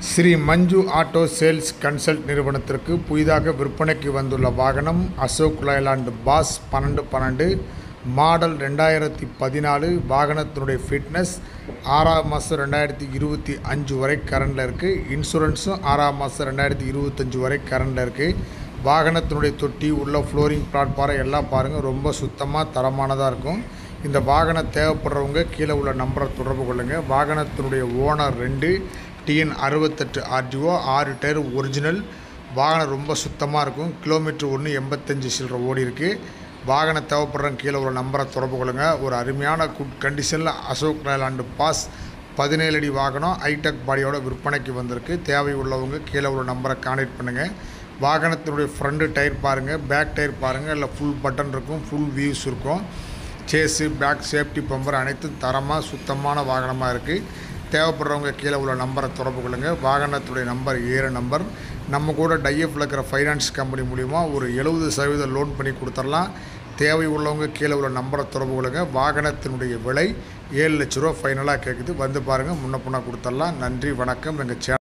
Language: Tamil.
Sri Manju auto sales consult நிறுவனத்திற்கு புதிதாக விற்பனைக்கு வந்துள்ள வாகனம் அசோக் லைலாண்ட் பாஸ் பன்னெண்டு பன்னெண்டு மாடல் ரெண்டாயிரத்தி பதினாலு வாகனத்தினுடைய ஃபிட்னஸ் ஆறாம் மாதம் ரெண்டாயிரத்தி இருபத்தி அஞ்சு வரை கரண்டில் இருக்குது இன்சூரன்ஸும் ஆறாம் மாதம் ரெண்டாயிரத்தி இருபத்தஞ்சு வரை கரண்டில் இருக்குது வாகனத்தினுடைய தொட்டி உள்ள ஃப்ளோரிங் பிளாட்பாரம் எல்லாம் பாருங்கள் ரொம்ப சுத்தமாக தரமானதாக இருக்கும் இந்த வாகனம் தேவைப்படுறவங்க கீழே உள்ள நம்பரை தொடர்பு கொள்ளுங்கள் வாகனத்தினுடைய ஓனர் ரெண்டு டிஎன் அறுபத்தெட்டு ஆர்டிஓ ஆறு டயர் ஒரிஜினல் வாகனம் ரொம்ப சுத்தமாக இருக்கும் கிலோமீட்டர் ஒன்று எண்பத்தஞ்சு சில்லற ஓடி இருக்குது வாகனம் தேவைப்படுறவங்க கீழே உள்ள நம்பரை தொடர்பு கொள்ளுங்கள் ஒரு அருமையான குட் கண்டிஷனில் அசோக் லேலாண்டு பாஸ் பதினேழு அடி வாகனம் ஹைடெக் பாடியோட விற்பனைக்கு வந்திருக்கு தேவை உள்ளவங்க கீழே உள்ள நம்பரை கான்டாக்ட் பண்ணுங்கள் வாகனத்தினுடைய ஃப்ரண்ட் டயர் பாருங்கள் பேக் டயர் பாருங்கள் இல்லை ஃபுல் பட்டன் இருக்கும் ஃபுல் வியூஸ் இருக்கும் சேஸு பேக் சேஃப்டி பம்பர் அனைத்தும் தரமாக சுத்தமான வாகனமாக இருக்குது தேவைப்படுறவங்க கீழே உள்ள நம்பரை தொடர்பு கொள்ளுங்கள் வாகனத்துடைய நம்பர் ஏழு நம்பர் நம்ம கூட டைஎஃப்பில் இருக்கிற ஃபைனான்ஸ் கம்பெனி மூலிமா ஒரு எழுபது சதவீதம் லோன் பண்ணி கொடுத்துடலாம் தேவை உள்ளவங்க கீழே உள்ள நம்பரை தொடர்பு கொள்ளுங்கள் வாகனத்தினுடைய விலை ஏழு லட்ச ரூபா ஃபைனலாக கேட்குது வந்து பாருங்கள் முன்ன பின்னா கொடுத்துடலாம் நன்றி வணக்கம் எங்கள் சேனல்